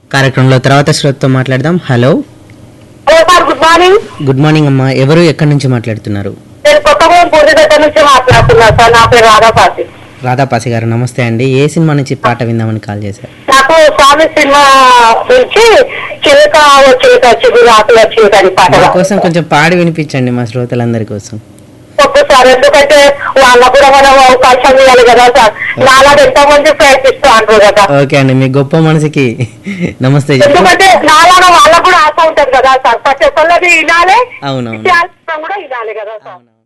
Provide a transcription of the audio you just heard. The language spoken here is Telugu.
కార్యక్రమంలో తర్వాత శ్రోతతో మాట్లాడదాం hello hello sir good morning good morning అమ్మా ఎవరు ఎక్కడి నుంచి మాట్లాడుతున్నారు నేను కొత్తగూడెం పూర్తిగడ్డ నుంచి మాట్లాడుతున్నా సార్ నా పేరు రాధాపాసి రాధాపాసి గారు నమస్తే అండి ఏ సినిమా నుంచి పాట విందామని కాల్ చేశారు నాకు స్వామి సినిమా నుంచి చిలుక చిలుక చిగురు ఆకుల చిలుక అని పాట మా కోసం కొంచెం పాడి వినిపించండి మా శ్రోతలందరి కోసం ఒక్క సార్ ఎందుకంటే వాళ్ళకు కూడా మనం అవకాశం ఇవ్వాలి కదా సార్ నాలా ఎంతో మంది ప్రయత్నిస్తూ అంటారు కదా ఓకే అండి మీ గొప్ప మనసుకి నమస్తే చెప్పు ఎందుకంటే నాలా వాళ్ళకు కూడా ఆశ ఉంటది కదా సార్ ప్రతి ఒక్కళ్ళది వినాలి అవునవును విషయాలు కూడా వినాలి కదా సార్ అవునవును